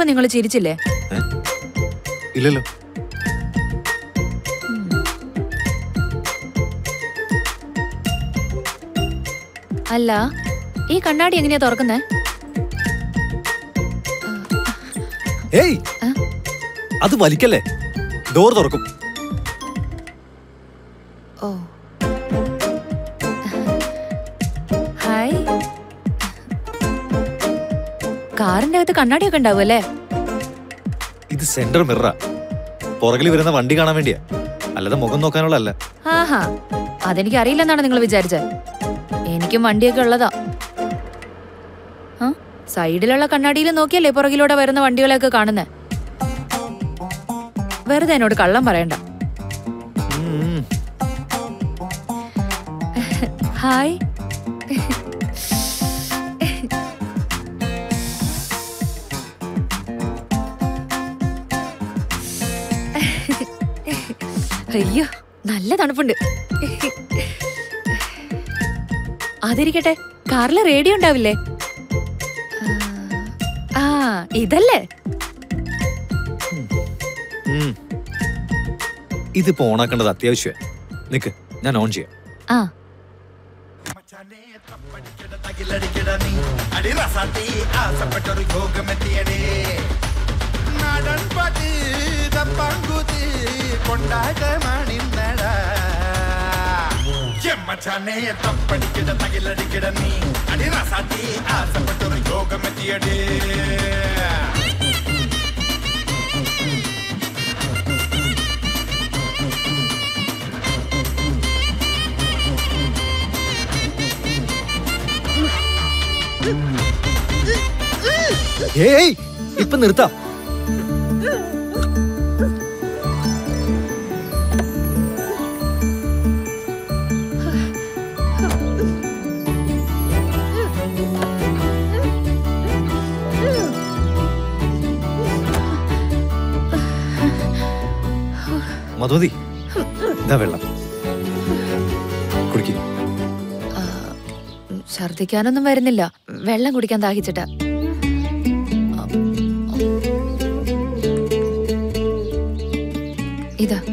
ഇപ്പൊ നിങ്ങൾ ചിരിച്ചില്ലേ ഏ? ഇല്ലല്ലോ അല്ല ഈ കണ്ണാടി എങ്ങനെയാ തുറക്കുന്നേ ഏയ് ആ? അത് വലിക്കല്ലേ ഡോർ തുറക്കും ഓ ഹായ് കാറിന്റെ അകത്ത് കണ്ണാടിയൊക്കെ ഉണ്ടാവും അല്ലേ ഇത് സെന്റർ മിററാ പുറകിൽ വരുന്ന വണ്ടി കാണാൻ വേണ്ടിയാ അല്ലാതെ മുഖം നോക്കാനുള്ള അല്ല ആഹാ അതെനിക്ക് അറിയില്ലെന്നാണ് നിങ്ങൾ വിചാരിച്ചത് എനിക്കും വണ്ടിയൊക്കെ ഉള്ളതാ ആ സൈഡിലുള്ള കണ്ണാടിയിൽ നോക്കിയല്ലേ പുറകിലൂടെ വരുന്ന വണ്ടികളെയൊക്കെ കാണുന്നേ വെറുതെ എന്നോട് കള്ളം പറയണ്ട ഉം. ഹായ് അയ്യോ നല്ല തണുപ്പുണ്ട് അതിരിക്കട്ടെ കാറിൽ റേഡിയോ ഉണ്ടാവില്ലേ ആ ഇതല്ലേ ഉം. ഇതിപ്പോ ഓണാക്കേണ്ടത് അത്യാവശ്യമാ നിക്ക് ഞാൻ ഓൺ ചെയ്യാം ആ തകിലടിക്കിട നീ അടിറസാട്ടി ആസപ്പെട്ടൊരു യോഗമെത്തിയടേ നാടൻ പാട്ട് തപ്പാങ്കൂത്ത് കൊണ്ടാട്ടമാണിന്നട എമ്മച്ചാനെ തപ്പടിക്കിട തകിലടിക്കിട നീ അടിറസാട്ടി ആസപ്പെട്ടൊരു യോഗമെത്തിയടേ ഏയ് ഇപ്പൊ നിർത്താം മധുമതി ഇതാ വെള്ളം കുടിക്കും ആ, ഛർദിക്കാനൊന്നും വരുന്നില്ല വെള്ളം കുടിക്കാൻ ദാഹിച്ചിട്ടാ ഇതാ